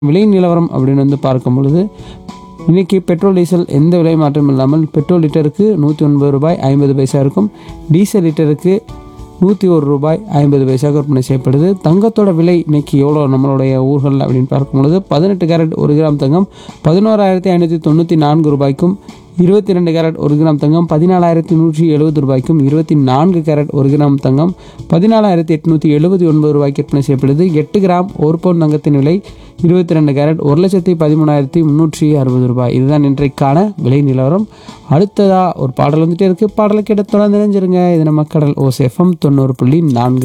விலை நிலவரம் அப்படின்னு வந்து பார்க்கும் பொழுது இன்னைக்கு பெட்ரோல் டீசல் எந்த விலை மாற்றம் இல்லாமல் பெட்ரோல் லிட்டருக்கு நூற்றி ஒன்பது ரூபாய் ஐம்பது பைசா இருக்கும் டீசல் லிட்டருக்கு நூற்றி ஒரு ரூபாய் ஐம்பது பைசாவுக்கு விற்பனை செய்யப்படுது தங்கத்தோட விலை இன்னைக்கு எவ்வளோ நம்மளுடைய ஊர்களில் அப்படின்னு பார்க்கும் பொழுது பதினெட்டு கேரட் ஒரு கிராம் தங்கம் பதினோராயிரத்தி ஐநூற்றி தொண்ணூற்றி நான்கு ரூபாய்க்கும் இருபத்தி ரெண்டு கேரட் ஒரு கிராம் தங்கம் பதினாலாயிரத்தி நூற்றி எழுபது ரூபாய்க்கும் இருபத்தி நான்கு கேரட் ஒரு கிராம் தங்கம் பதினாலாயிரத்தி எட்நூற்றி எழுபத்தி ஒன்பது ரூபாய்க்கு விற்பனை செய்யப்படுது எட்டு கிராம் ஒரு பவுன் தங்கத்தின் விலை இருபத்தி ரெண்டு கேரட் ஒரு லட்சத்தி பதிமூணாயிரத்தி முந்நூற்றி அறுபது ரூபாய் இதுதான் இன்றைக்கான விலை நிலவரம் அடுத்ததா ஒரு பாடல் வந்துட்டே இருக்கு பாடலை கேட்ட தொடர்ந்து நினைஞ்சிருங்க இது நம்ம கடல் ஓஸ் எஃப்எம் தொண்ணூறு புள்ளி நான்கு